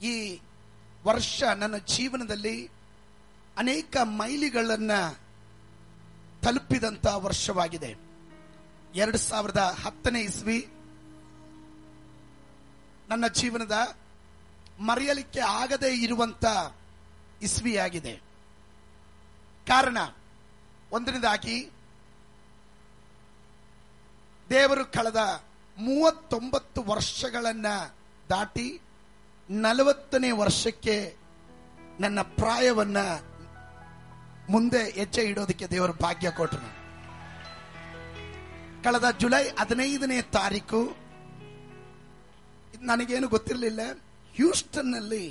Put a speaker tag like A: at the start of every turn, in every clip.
A: ಈ ವರ್ಷ ನನ್ನ ಜೀವನದಲ್ಲಿ ಅನೇಕ ಮೈಲಿಗಳನ್ನ ತಲುಪಿದಂತ ವರ್ಷವಾಗಿದೆ ಎರಡು ಸಾವಿರದ ಹತ್ತನೇ ಇಸ್ವಿ ನನ್ನ ಜೀವನದ ಮರೆಯಲಿಕ್ಕೆ ಆಗದೇ ಇರುವಂತ ಇಸ್ವಿಯಾಗಿದೆ ಕಾರಣ ಒಂದನೇದಾಗಿ ದೇವರು ಕಳೆದ ಮೂವತ್ತೊಂಬತ್ತು ವರ್ಷಗಳನ್ನ ದಾಟಿ ನಲವತ್ತನೇ ವರ್ಷಕ್ಕೆ ನನ್ನ ಪ್ರಾಯವನ್ನ ಮುಂದೆ ಹೆಜ್ಜೆ ಇಡೋದಕ್ಕೆ ದೇವರು ಭಾಗ್ಯ ಕೊಟ್ಟರು ಕಳೆದ ಜುಲೈ ಹದಿನೈದನೇ ತಾರೀಕು ಇದು ನನಗೇನು ಗೊತ್ತಿರಲಿಲ್ಲ ಹ್ಯೂಸ್ಟನ್ ನಲ್ಲಿ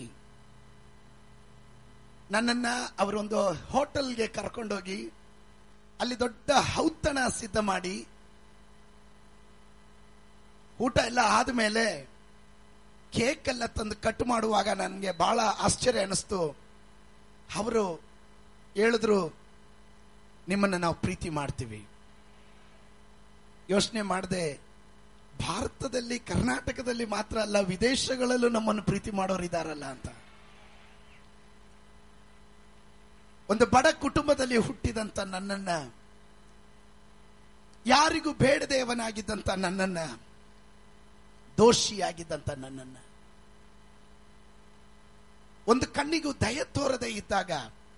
A: ನನ್ನನ್ನ ಅವರೊಂದು ಹೋಟೆಲ್ಗೆ ಕರ್ಕೊಂಡೋಗಿ ಅಲ್ಲಿ ದೊಡ್ಡ ಔತಣ ಸಿದ್ಧ ಮಾಡಿ ಊಟ ಎಲ್ಲ ಆದ್ಮೇಲೆ ಕೇಕ್ ಎಲ್ಲ ತಂದು ಕಟ್ ಮಾಡುವಾಗ ನನಗೆ ಬಹಳ ಆಶ್ಚರ್ಯ ಅನಿಸ್ತು ಅವರು ಹೇಳಿದ್ರು ನಿಮ್ಮನ್ನ ನಾವು ಪ್ರೀತಿ ಮಾಡ್ತೀವಿ ಯೋಚನೆ ಮಾಡದೆ ಭಾರತದಲ್ಲಿ ಕರ್ನಾಟಕದಲ್ಲಿ ಮಾತ್ರ ಅಲ್ಲ ವಿದೇಶಗಳಲ್ಲೂ ನಮ್ಮನ್ನು ಪ್ರೀತಿ ಮಾಡೋರು ಇದಾರಲ್ಲ ಅಂತ ಒಂದು ಬಡ ಕುಟುಂಬದಲ್ಲಿ ಹುಟ್ಟಿದಂತ ನನ್ನನ್ನ ಯಾರಿಗೂ ಬೇಡದೇವನಾಗಿದ್ದಂತ ನನ್ನನ್ನ ದೋಷಿಯಾಗಿದ್ದಂತ ನನ್ನನ್ನ ಒಂದು ಕಣ್ಣಿಗೂ ದಯ ತೋರದೆ ಇದ್ದಾಗ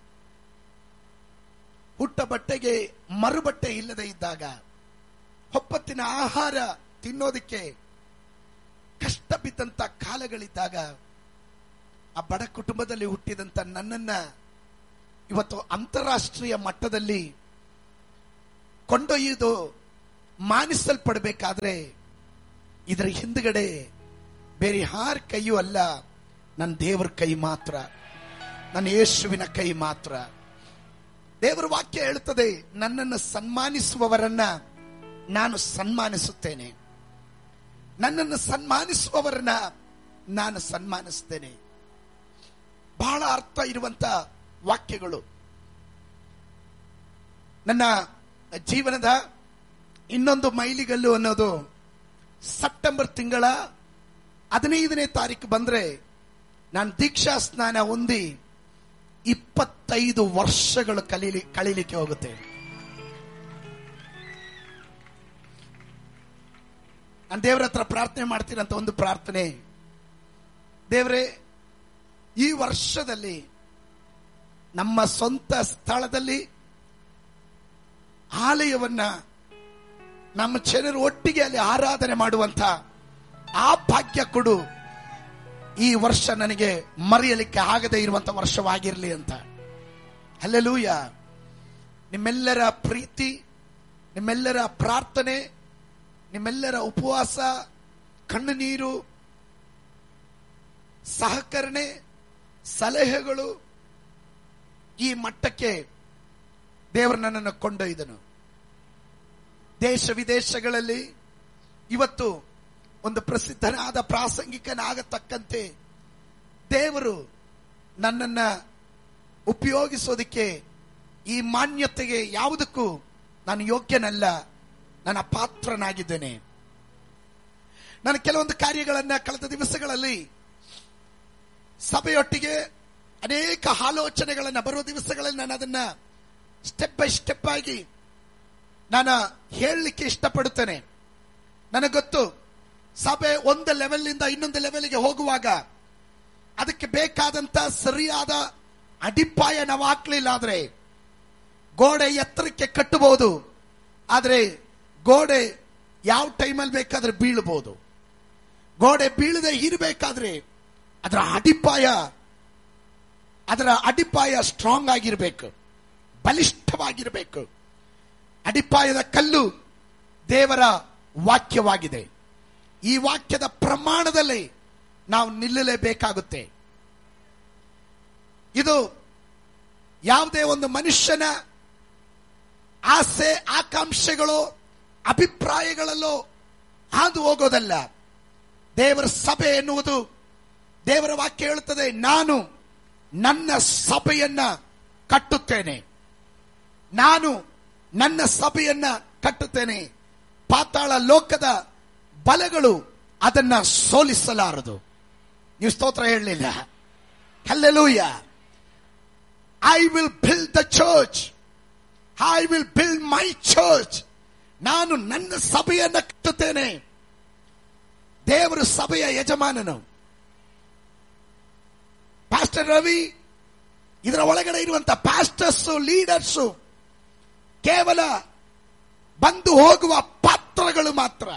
A: ಹುಟ್ಟ ಬಟ್ಟೆಗೆ ಮರುಬಟ್ಟೆ ಇಲ್ಲದೆ ಇದ್ದಾಗ ಹೊಪ್ಪತ್ತಿನ ಆಹಾರ ತಿನ್ನೋದಕ್ಕೆ ಕಷ್ಟ ಬಿದ್ದಂತ ಕಾಲಗಳಿದ್ದಾಗ ಆ ಬಡ ಕುಟುಂಬದಲ್ಲಿ ಹುಟ್ಟಿದಂತ ನನ್ನನ್ನ ಇವತ್ತು ಅಂತಾರಾಷ್ಟ್ರೀಯ ಮಟ್ಟದಲ್ಲಿ ಕೊಂಡೊಯ್ಯುವುದು ಮಾನಿಸಲ್ಪಡಬೇಕಾದ್ರೆ ಇದರ ಹಿಂದ್ಗಡೆ ಬೇರೆ ಯಾರ ಕೈಯೂ ಅಲ್ಲ ನನ್ನ ದೇವರ ಕೈ ಮಾತ್ರ ನನ್ನ ಯೇಸುವಿನ ಕೈ ಮಾತ್ರ ದೇವರ ವಾಕ್ಯ ಹೇಳುತ್ತದೆ ನನ್ನನ್ನು ಸನ್ಮಾನಿಸುವವರನ್ನ ನಾನು ಸನ್ಮಾನಿಸುತ್ತೇನೆ ನನ್ನನ್ನು ಸನ್ಮಾನಿಸುವವರನ್ನ ನಾನು ಸನ್ಮಾನಿಸ್ತೇನೆ ಬಹಳ ಅರ್ಥ ಇರುವಂತ ವಾಕ್ಯಗಳು ನನ್ನ ಜೀವನದ ಇನ್ನೊಂದು ಮೈಲಿಗಲ್ಲು ಅನ್ನೋದು ಸೆಪ್ಟೆಂಬರ್ ತಿಂಗಳ ಹದಿನೈದನೇ ತಾರೀಕು ಬಂದ್ರೆ ನಾನು ದೀಕ್ಷಾ ಸ್ನಾನ ಹೊಂದಿ ಇಪ್ಪತ್ತೈದು ವರ್ಷಗಳು ಕಲೀಲಿ ಕಳೀಲಿಕ್ಕೆ ಹೋಗುತ್ತೆ ನಾನು ದೇವರ ಹತ್ರ ಪ್ರಾರ್ಥನೆ ಮಾಡ್ತೀನಂತ ಒಂದು ಪ್ರಾರ್ಥನೆ ದೇವರೇ ಈ ವರ್ಷದಲ್ಲಿ ನಮ್ಮ ಸ್ವಂತ ಸ್ಥಳದಲ್ಲಿ ಆಲಯವನ್ನ ನಮ್ಮ ಜನರು ಒಟ್ಟಿಗೆ ಅಲ್ಲಿ ಆರಾಧನೆ ಮಾಡುವಂತ ಆ ಭಾಗ್ಯ ಕೊಡು ಈ ವರ್ಷ ನನಗೆ ಮರೆಯಲಿಕ್ಕೆ ಆಗದೇ ಇರುವಂತ ವರ್ಷವಾಗಿರಲಿ ಅಂತ ಅಲ್ಲೆಲೂಯ ನಿಮ್ಮೆಲ್ಲರ ಪ್ರೀತಿ ನಿಮ್ಮೆಲ್ಲರ ಪ್ರಾರ್ಥನೆ ನಿಮ್ಮೆಲ್ಲರ ಉಪವಾಸ ಕಣ್ಣು ನೀರು ಸಹಕರಣೆ ಸಲಹೆಗಳು ಈ ಮಟ್ಟಕ್ಕೆ ದೇವರು ನನ್ನನ್ನು ಕೊಂಡೊಯ್ದನು ದೇಶ ವಿದೇಶಗಳಲ್ಲಿ ಇವತ್ತು ಒಂದು ಪ್ರಸಿದ್ಧನಾದ ಪ್ರಾಸಂಗಿಕನಾಗತಕ್ಕಂತೆ ದೇವರು ನನ್ನನ್ನ ಉಪಯೋಗಿಸೋದಕ್ಕೆ ಈ ಮಾನ್ಯತೆಗೆ ಯಾವುದಕ್ಕೂ ನಾನು ಯೋಗ್ಯನಲ್ಲ ನನ್ನ ಪಾತ್ರನಾಗಿದ್ದೇನೆ ನಾನು ಕೆಲವೊಂದು ಕಾರ್ಯಗಳನ್ನ ಕಳೆದ ದಿವಸಗಳಲ್ಲಿ ಸಭೆಯೊಟ್ಟಿಗೆ ಅನೇಕ ಆಲೋಚನೆಗಳನ್ನ ಬರುವ ದಿವಸಗಳಲ್ಲಿ ನಾನು ಅದನ್ನ ಸ್ಟೆಪ್ ಬೈ ಸ್ಟೆಪ್ ಆಗಿ ನಾನು ಹೇಳಲಿಕ್ಕೆ ಇಷ್ಟಪಡುತ್ತೇನೆ ನನಗೆ ಗೊತ್ತು ಸಭೆ ಒಂದು ಲೆವೆಲ್ ಇಂದ ಇನ್ನೊಂದು ಲೆವೆಲ್ಗೆ ಹೋಗುವಾಗ ಅದಕ್ಕೆ ಬೇಕಾದಂತ ಸರಿಯಾದ ಅಡಿಪಾಯ ನಾವು ಹಾಕ್ಲಿಲ್ಲ ಆದ್ರೆ ಗೋಡೆ ಎತ್ತರಕ್ಕೆ ಕಟ್ಟಬಹುದು ಆದ್ರೆ ಗೋಡೆ ಯಾವ ಟೈಮಲ್ಲಿ ಬೇಕಾದ್ರೆ ಬೀಳಬಹುದು ಗೋಡೆ ಬೀಳದೆ ಇರಬೇಕಾದ್ರೆ ಅದರ ಅಡಿಪಾಯ ಅದರ ಅಡಿಪಾಯ ಸ್ಟ್ರಾಂಗ್ ಆಗಿರಬೇಕು ಬಲಿಷ್ಠವಾಗಿರಬೇಕು ಅಡಿಪಾಯದ ಕಲ್ಲು ದೇವರ ವಾಕ್ಯವಾಗಿದೆ ಈ ವಾಕ್ಯದ ಪ್ರಮಾಣದಲ್ಲಿ ನಾವು ನಿಲ್ಲಲೇಬೇಕಾಗುತ್ತೆ ಇದು ಯಾವುದೇ ಒಂದು ಮನುಷ್ಯನ ಆಸೆ ಆಕಾಂಕ್ಷೆಗಳು ಅಭಿಪ್ರಾಯಗಳಲ್ಲೋ ಹಾದು ಹೋಗೋದಲ್ಲ ದೇವರ ಸಭೆ ಎನ್ನುವುದು ದೇವರ ವಾಕ್ಯ ಹೇಳುತ್ತದೆ ನಾನು ನನ್ನ ಸಭೆಯನ್ನ ಕಟ್ಟುತ್ತೇನೆ ನಾನು ನನ್ನ ಸಭೆಯನ್ನ ಕಟ್ಟುತ್ತೇನೆ ಪಾತಾಳ ಲೋಕದ ಬಲಗಳು ಅದನ್ನ ಸೋಲಿಸಲಾರದು ನೀವು ಸ್ತೋತ್ರ ಹೇಳಲಿಲ್ಲ hallelujah I will build the church I will build my church ನಾನು ನನ್ನ ಸಭೆಯನ್ನ ಕಟ್ಟುತ್ತೇನೆ ದೇವರು ಸಭೆಯ ಯಜಮಾನನು ಪಾಸ್ಟರ್ ರವಿ ಇದರ ಒಳಗಡೆ ಇರುವಂತ ಪಾಸ್ಟರ್ಸ್ ಲೀಡರ್ಸ್ ಕೇವಲ ಬಂದು ಹೋಗುವ ಪಾತ್ರಗಳು ಮಾತ್ರ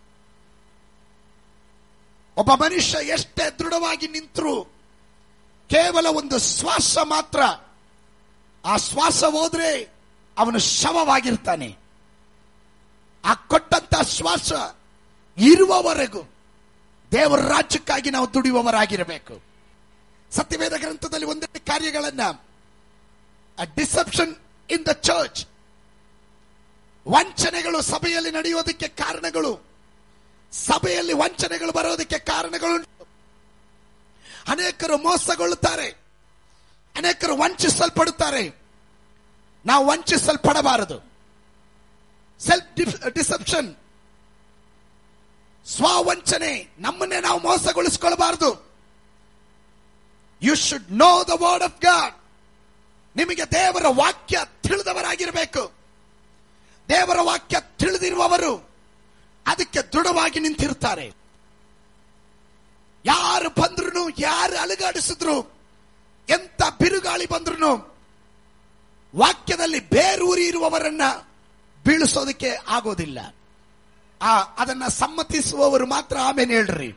A: ಒಬ್ಬ ಮನುಷ್ಯ ಎಷ್ಟೇ ದೃಢವಾಗಿ ನಿಂತರೂ ಕೇವಲ ಒಂದು ಶ್ವಾಸ ಮಾತ್ರ ಆ ಶ್ವಾಸ ಹೋದ್ರೆ ಅವನು ಶವವಾಗಿರ್ತಾನೆ ಆ ಕೊಟ್ಟಂತ ಶ್ವಾಸ ಇರುವವರೆಗೂ ದೇವರ ರಾಜ್ಯಕ್ಕಾಗಿ ನಾವು ದುಡಿಯುವವರಾಗಿರಬೇಕು ಸತ್ಯವೇದ ಗ್ರಂಥದಲ್ಲಿ ಒಂದೆರಡು ಕಾರ್ಯಗಳನ್ನ ಡಿಸೆಪ್ಷನ್ ಇನ್ ದ ಚರ್ಚ್ ವಂಚನೆಗಳು ಸಭೆಯಲ್ಲಿ ನಡೆಯೋದಕ್ಕೆ ಕಾರಣಗಳು ಸಭೆಯಲ್ಲಿ ವಂಚನೆಗಳು ಬರೋದಕ್ಕೆ ಕಾರಣಗಳುಂಟು ಅನೇಕರು ಮೋಸಗೊಳ್ಳುತ್ತಾರೆ ಅನೇಕರು ವಂಚಿಸಲ್ಪಡುತ್ತಾರೆ ನಾವು ವಂಚಿಸಲ್ಪಡಬಾರದು ಸೆಲ್ಫ್ ಡಿಸೆಪ್ಷನ್ ಸ್ವಾವಂಚನೆ ನಮ್ಮನ್ನೇ ನಾವು ಮೋಸಗೊಳಿಸಿಕೊಳ್ಳಬಾರದು you should know the word of God ನಿಮಗೆ ದೇವರ ವಾಕ್ಯ ತಿಳಿದವರಾಗಿರಬೇಕು ದೇವರ ವಾಕ್ಯ ತಿಳಿದಿರುವವರು ಅದಕ್ಕೆ ದೃಢವಾಗಿ ನಿಂತಿರ್ತಾರೆ ಯಾರು ಬಂದ್ರು ಯಾರು ಅಲುಗಾಡಿಸಿದ್ರು ಎಂತ ಬಿರುಗಾಳಿ ಬಂದ್ರು ವಾಕ್ಯದಲ್ಲಿ ಬೇರೂರಿ ಇರುವವರನ್ನ ಬೀಳಿಸೋದಕ್ಕೆ ಆಗೋದಿಲ್ಲ ಆ ಅದನ್ನ ಸಮ್ಮತಿಸುವವರು ಮಾತ್ರ ಆಮೇಲೆ ಹೇಳ್ರಿ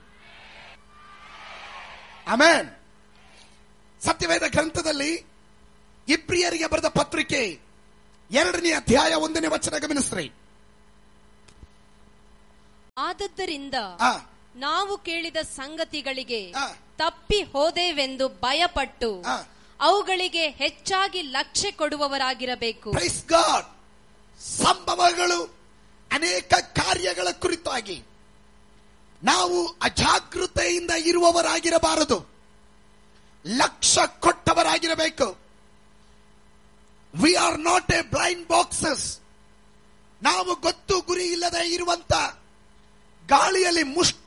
A: ಆಮೇನ್ ಸತ್ಯವೇದ ಗ್ರಂಥದಲ್ಲಿ ಇಬ್ರಿಯರಿಗೆ ಬರೆದ ಪತ್ರಿಕೆ ಎರಡನೇ ಅಧ್ಯಾಯ ಒಂದನೇ ವಚನ ಗಮನಿಸ್ರಿ
B: ಆದದ್ದರಿಂದ
A: ಆ,
B: ನಾವು ಕೇಳಿದ ಸಂಗತಿಗಳಿಗೆ
A: ಆ.
B: ತಪ್ಪಿ ಹೋದೇವೆಂದು ಭಯಪಟ್ಟು
A: ಆ.
B: ಅವುಗಳಿಗೆ ಹೆಚ್ಚಾಗಿ ಲಕ್ಷ್ಯ ಕೊಡುವವರಾಗಿರಬೇಕು
A: ಪ್ರೈಸ್ ಗಾಡ್ ಸಂಭವಗಳು ಅನೇಕ ಕಾರ್ಯಗಳ ಕುರಿತಾಗಿ ನಾವು ಅಜಾಗೃತೆಯಿಂದ ಇರುವವರಾಗಿರಬಾರದು ಲಕ್ಷ್ಯ ಕೊಟ್ಟವರಾಗಿರಬೇಕು we are not a blind boxes ನಾವು ಗೊತ್ತು ಗುರಿ ಇಲ್ಲದೆ ಇರುವಂತ ಗಾಳಿಯಲ್ಲಿ ಮುಷ್ಟಿ